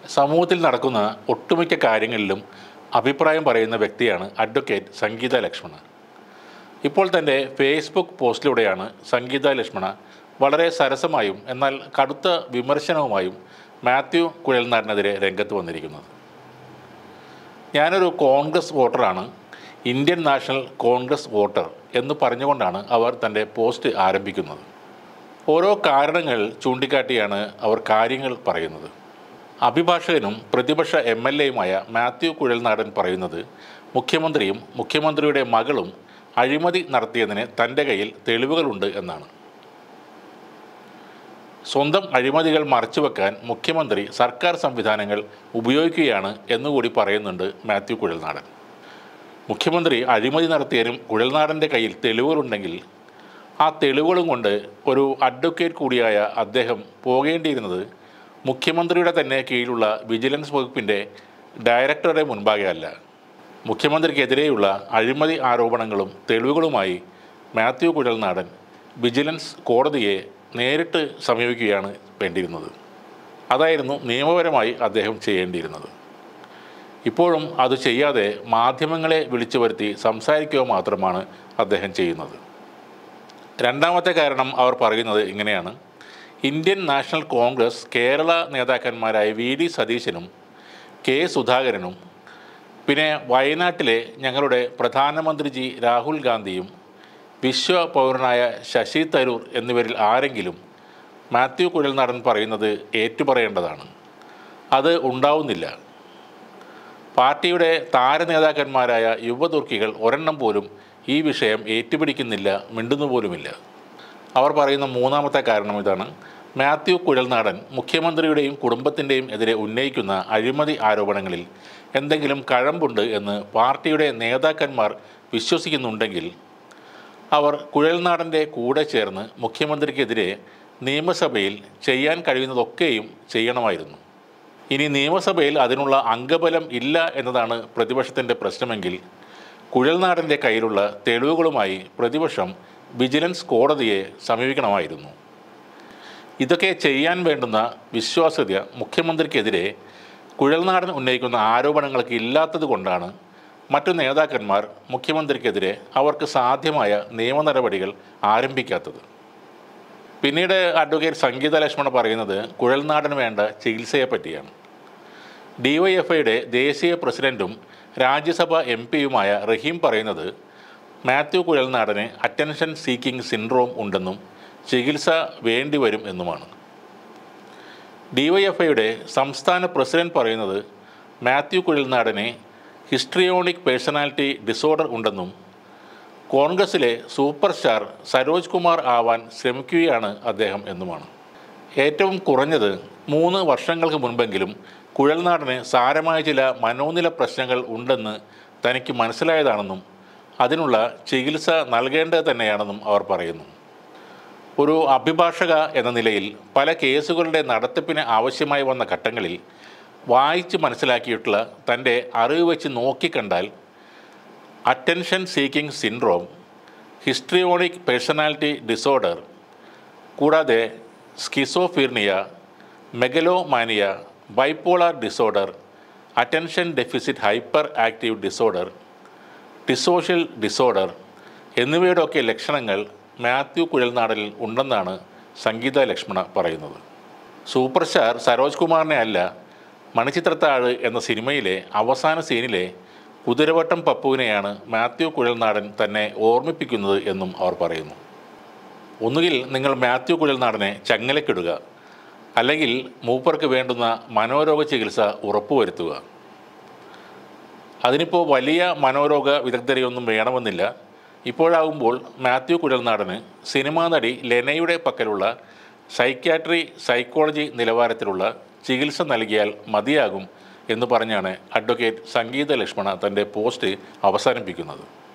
സമൂഹത്തിൽ നടക്കുന്ന ഒട്ടുമിക്ക കാര്യങ്ങളിലും അഭിപ്രായം പറയുന്ന വ്യക്തിയാണ് അഡ്വക്കേറ്റ് സംഗീത ലക്ഷ്മണ ഇപ്പോൾ തൻ്റെ ഫേസ്ബുക്ക് പോസ്റ്റിലൂടെയാണ് സംഗീത ലക്ഷ്മണ വളരെ സരസമായും എന്നാൽ കടുത്ത വിമർശനവുമായും മാത്യു കുഴൽനാടിനെതിരെ രംഗത്ത് വന്നിരിക്കുന്നത് ഞാനൊരു കോൺഗ്രസ് വോട്ടറാണ് ഇന്ത്യൻ നാഷണൽ കോൺഗ്രസ് വോട്ടർ എന്ന് പറഞ്ഞുകൊണ്ടാണ് അവർ തൻ്റെ പോസ്റ്റ് ആരംഭിക്കുന്നത് ഓരോ കാരണങ്ങൾ ചൂണ്ടിക്കാട്ടിയാണ് അവർ കാര്യങ്ങൾ പറയുന്നത് അഭിഭാഷകനും പ്രതിപക്ഷ എം എൽ എയുമായ മാത്യു കുഴൽനാടൻ പറയുന്നത് മുഖ്യമന്ത്രിയും മുഖ്യമന്ത്രിയുടെ മകളും അഴിമതി നടത്തിയതിന് തൻ്റെ കയ്യിൽ തെളിവുകളുണ്ട് എന്നാണ് സ്വന്തം അഴിമതികൾ മറച്ചുവെക്കാൻ മുഖ്യമന്ത്രി സർക്കാർ സംവിധാനങ്ങൾ ഉപയോഗിക്കുകയാണ് എന്നുകൂടി പറയുന്നുണ്ട് മാത്യു കുഴൽനാടൻ മുഖ്യമന്ത്രി അഴിമതി നടത്തിയതിനും കുഴൽനാടൻ്റെ കയ്യിൽ തെളിവുകളുണ്ടെങ്കിൽ ആ തെളിവുകളും കൊണ്ട് ഒരു അഡ്വക്കേറ്റ് കൂടിയായ അദ്ദേഹം പോകേണ്ടിയിരുന്നത് മുഖ്യമന്ത്രിയുടെ തന്നെ കീഴിലുള്ള വിജിലൻസ് വകുപ്പിൻ്റെ ഡയറക്ടറുടെ മുൻപാകെ അല്ല മുഖ്യമന്ത്രിക്കെതിരെയുള്ള അഴിമതി ആരോപണങ്ങളും തെളിവുകളുമായി മാത്യു കുഴൽനാടൻ വിജിലൻസ് കോടതിയെ നേരിട്ട് സമീപിക്കുകയാണ് വേണ്ടിയിരുന്നത് അതായിരുന്നു നിയമപരമായി അദ്ദേഹം ചെയ്യേണ്ടിയിരുന്നത് ഇപ്പോഴും അത് ചെയ്യാതെ മാധ്യമങ്ങളെ വിളിച്ചു വരുത്തി സംസാരിക്കുക മാത്രമാണ് അദ്ദേഹം ചെയ്യുന്നത് രണ്ടാമത്തെ കാരണം അവർ പറയുന്നത് ഇങ്ങനെയാണ് ഇന്ത്യൻ നാഷണൽ കോൺഗ്രസ് കേരള നേതാക്കന്മാരായ വി ഡി സതീശനും കെ സുധാകരനും പിന്നെ വയനാട്ടിലെ ഞങ്ങളുടെ പ്രധാനമന്ത്രി രാഹുൽ ഗാന്ധിയും വിശ്വ പൗരനായ ശശി തരൂർ എന്നിവരിൽ ആരെങ്കിലും മാത്യു കുഴൽനാടൻ പറയുന്നത് ഏറ്റുപറയേണ്ടതാണ് അത് ഉണ്ടാവുന്നില്ല പാർട്ടിയുടെ താരനേതാക്കന്മാരായ യുവതുർക്കികൾ ഒരെണ്ണം പോലും ഈ വിഷയം ഏറ്റുപിടിക്കുന്നില്ല മിണ്ടുന്നു പോലുമില്ല അവർ പറയുന്ന മൂന്നാമത്തെ കാരണം ഇതാണ് മാത്യു കുഴൽനാടൻ മുഖ്യമന്ത്രിയുടെയും കുടുംബത്തിൻ്റെയും എതിരെ ഉന്നയിക്കുന്ന അഴിമതി ആരോപണങ്ങളിൽ എന്തെങ്കിലും കഴമ്പുണ്ട് എന്ന് പാർട്ടിയുടെ നേതാക്കന്മാർ വിശ്വസിക്കുന്നുണ്ടെങ്കിൽ അവർ കുഴൽനാടൻ്റെ കൂടെ ചേർന്ന് മുഖ്യമന്ത്രിക്കെതിരെ നിയമസഭയിൽ ചെയ്യാൻ കഴിയുന്നതൊക്കെയും ചെയ്യണമായിരുന്നു ഇനി നിയമസഭയിൽ അതിനുള്ള അംഗബലം ഇല്ല എന്നതാണ് പ്രതിപക്ഷത്തിൻ്റെ പ്രശ്നമെങ്കിൽ കുഴൽനാടൻ്റെ കയ്യിലുള്ള തെളിവുകളുമായി പ്രതിപക്ഷം വിജിലൻസ് കോടതിയെ സമീപിക്കണമായിരുന്നു ഇതൊക്കെ ചെയ്യാൻ വേണ്ടുന്ന വിശ്വാസ്യത മുഖ്യമന്ത്രിക്കെതിരെ കുഴൽനാടൻ ഉന്നയിക്കുന്ന ആരോപണങ്ങൾക്ക് ഇല്ലാത്തത് കൊണ്ടാണ് മറ്റു നേതാക്കന്മാർ മുഖ്യമന്ത്രിക്കെതിരെ അവർക്ക് സാധ്യമായ നിയമ നടപടികൾ ആരംഭിക്കാത്തത് പിന്നീട് അഡ്വക്കേറ്റ് സംഗീത ലക്ഷ്മണ പറയുന്നത് കുഴൽനാടന് വേണ്ട ചികിത്സയെ പറ്റിയാണ് ഡിവൈഎഫ്ഐയുടെ ദേശീയ പ്രസിഡന്റും രാജ്യസഭ എം പിയുമായ റഹീം പറയുന്നത് മാത്യു കുഴൽനാടന് അറ്റൻഷൻ സീക്കിംഗ് സിൻഡ്രോം ഉണ്ടെന്നും ചികിത്സ വേണ്ടിവരും എന്നുമാണ് ഡിവൈഎഫ്ഐയുടെ സംസ്ഥാന പ്രസിഡന്റ് പറയുന്നത് മാത്യു കുഴൽനാടന് ഹിസ്ട്രിയോണിക് പേഴ്സണാലിറ്റി ഡിസോർഡർ ഉണ്ടെന്നും കോൺഗ്രസിലെ സൂപ്പർ സ്റ്റാർ സരോജ് കുമാർ ആവാൻ ശ്രമിക്കുകയാണ് അദ്ദേഹം എന്നുമാണ് ഏറ്റവും കുറഞ്ഞത് മൂന്ന് വർഷങ്ങൾക്ക് മുൻപെങ്കിലും കുഴൽനാടന് സാരമായ ചില മനോനില പ്രശ്നങ്ങൾ ഉണ്ടെന്ന് തനിക്ക് മനസ്സിലായതാണെന്നും അതിനുള്ള ചികിത്സ നൽകേണ്ടത് തന്നെയാണെന്നും അവർ പറയുന്നു ഒരു അഭിഭാഷക എന്ന നിലയിൽ പല കേസുകളുടെ നടത്തിപ്പിന് ആവശ്യമായി വന്ന ഘട്ടങ്ങളിൽ വായിച്ച് മനസ്സിലാക്കിയിട്ടുള്ള തൻ്റെ അറിവ് വെച്ച് നോക്കിക്കണ്ടാൽ attention seeking syndrome histrionic personality disorder കൂടാതെ schizophrenia megalomania bipolar disorder attention deficit hyper active disorder dissocial disorder എന്നിവയുടെയൊക്കെ ലക്ഷണങ്ങൾ മാത്യു കുഴൽനാടനിൽ ഉണ്ടെന്നാണ് സംഗീത ലക്ഷ്മണ പറയുന്നത് സൂപ്പർ സ്റ്റാർ സരോജ് കുമാറിനെ അല്ല മണിച്ചിത്രത്താഴ് എന്ന സിനിമയിലെ അവസാന സീനിലെ കുതിരവട്ടം പപ്പുവിനെയാണ് മാത്യു കുഴൽനാടൻ തന്നെ ഓർമ്മിപ്പിക്കുന്നത് എന്നും അവർ പറയുന്നു ഒന്നുകിൽ നിങ്ങൾ മാത്യു കുഴൽനാടനെ ചങ്ങലക്കിടുക അല്ലെങ്കിൽ മൂപ്പർക്ക് വേണ്ടുന്ന മനോരോഗ ചികിത്സ ഉറപ്പുവരുത്തുക അതിനിപ്പോൾ വലിയ മനോരോഗ വിദഗ്ധരെയൊന്നും വേണമെന്നില്ല ഇപ്പോഴാകുമ്പോൾ മാത്യു കുഴൽനാടന് സിനിമാ നടി ലെനയുടെ പക്കലുള്ള സൈക്യാട്രി സൈക്കോളജി നിലവാരത്തിലുള്ള ചികിത്സ നൽകിയാൽ മതിയാകും എന്ന് പറഞ്ഞാണ് അഡ്വക്കേറ്റ് സംഗീത ലക്ഷ്മണ തൻ്റെ പോസ്റ്റ് അവസാനിപ്പിക്കുന്നത്